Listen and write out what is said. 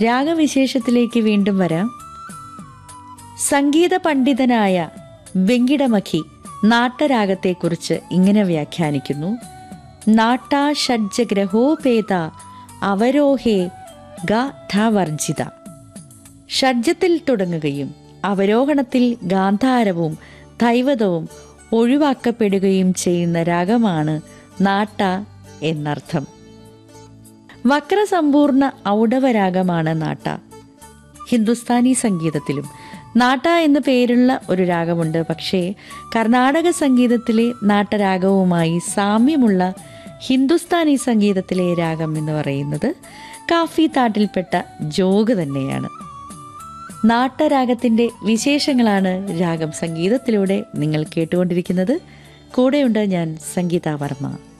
രാഗവിശേഷത്തിലേക്ക് വീണ്ടും വരാം സംഗീത പണ്ഡിതനായ വെങ്കിടമഖി നാട്ടരാഗത്തെക്കുറിച്ച് ഇങ്ങനെ വ്യാഖ്യാനിക്കുന്നു നാട്ടാ ഷഡ്ജഗ്രഹോപേത അവരോഹേ ഗാഠവർജിത ഷഡ്ജത്തിൽ തുടങ്ങുകയും അവരോഹണത്തിൽ ഗാന്ധാരവും ദൈവതവും ഒഴിവാക്കപ്പെടുകയും ചെയ്യുന്ന രാഗമാണ് നാട്ട എന്നർത്ഥം വക്രസമ്പൂർണ്ണ ഔഡവരാഗമാണ് നാട്ട ഹിന്ദുസ്ഥാനി സംഗീതത്തിലും നാട്ട എന്ന പേരുള്ള ഒരു രാഗമുണ്ട് പക്ഷേ കർണാടക സംഗീതത്തിലെ നാട്ടരാഗവുമായി സാമ്യമുള്ള ഹിന്ദുസ്ഥാനി സംഗീതത്തിലെ രാഗം എന്ന് പറയുന്നത് കാഫി താട്ടിൽപ്പെട്ട ജോഗ് തന്നെയാണ് നാട്ടരാഗത്തിന്റെ വിശേഷങ്ങളാണ് രാഗം സംഗീതത്തിലൂടെ നിങ്ങൾ കേട്ടുകൊണ്ടിരിക്കുന്നത് കൂടെയുണ്ട് ഞാൻ സംഗീത വർമ്മ